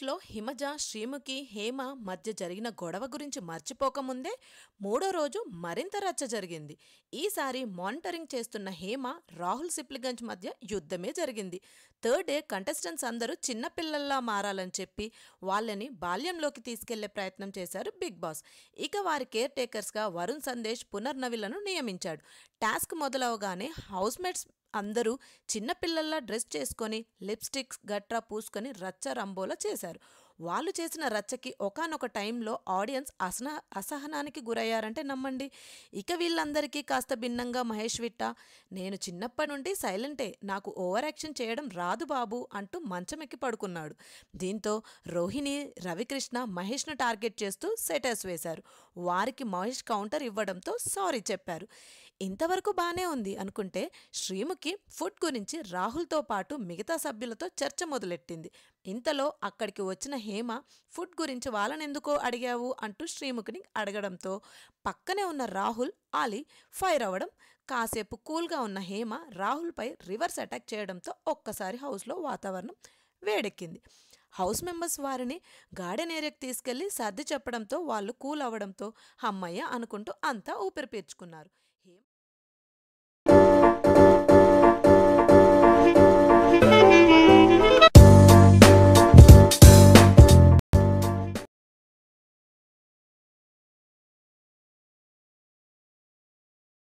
హౌస్లో హిమజ శ్రీముఖి హేమ మధ్య జరిగిన గొడవ గురించి మర్చిపోకముందే మూడో రోజు మరింత రచ్చ జరిగింది ఈసారి మానిటరింగ్ చేస్తున్న హేమ రాహుల్ సిప్లిగంజ్ మధ్య యుద్ధమే జరిగింది థర్డ్ డే కంటెస్టెంట్స్ అందరూ చిన్నపిల్లల్లా మారాలని చెప్పి వాళ్ళని బాల్యంలోకి తీసుకెళ్లే ప్రయత్నం చేశారు బిగ్ బాస్ ఇక వారి కేర్ టేకర్స్గా వరుణ్ సందేశ్ పునర్నవిలను నియమించాడు టాస్క్ మొదలవగానే హౌస్మేట్స్ అందరూ చిన్నపిల్లల్లా డ్రెస్ చేసుకొని లిప్స్టిక్స్ గట్రా పూసుకొని రచ్చ రంబోలా చేశారు వాళ్ళు చేసిన రచ్చకి ఒకానొక టైంలో ఆడియన్స్ అసన అసహనానికి గురయ్యారంటే నమ్మండి ఇక వీళ్ళందరికీ కాస్త భిన్నంగా మహేష్ విట్ట నేను చిన్నప్పటి నుండి సైలెంటే నాకు ఓవర్ యాక్షన్ చేయడం రాదు బాబు అంటూ మంచమెక్కి పడుకున్నాడు దీంతో రోహిణి రవికృష్ణ మహేష్ను టార్గెట్ చేస్తూ సెటర్స్ వేశారు వారికి మహేష్ కౌంటర్ ఇవ్వడంతో సారీ చెప్పారు ఇంతవరకు బానే ఉంది అనుకుంటే శ్రీముఖి ఫుడ్ గురించి రాహుల్తో పాటు మిగతా సభ్యులతో చర్చ మొదలెట్టింది ఇంతలో అక్కడికి వచ్చిన హేమ ఫుడ్ గురించి వాళ్ళనెందుకో అడిగావు అంటూ శ్రీముఖిని అడగడంతో పక్కనే ఉన్న రాహుల్ ఆలీ ఫైర్ అవ్వడం కాసేపు కూల్గా ఉన్న హేమ రాహుల్పై రివర్స్ అటాక్ చేయడంతో ఒక్కసారి హౌస్లో వాతావరణం వేడెక్కింది హౌస్ మెంబర్స్ వారిని గార్డెన్ ఏరియాకి తీసుకెళ్లి సర్ది చెప్పడంతో వాళ్ళు కూల్ అవ్వడంతో అమ్మయ్య అనుకుంటూ అంతా ఊపిరి పీల్చుకున్నారు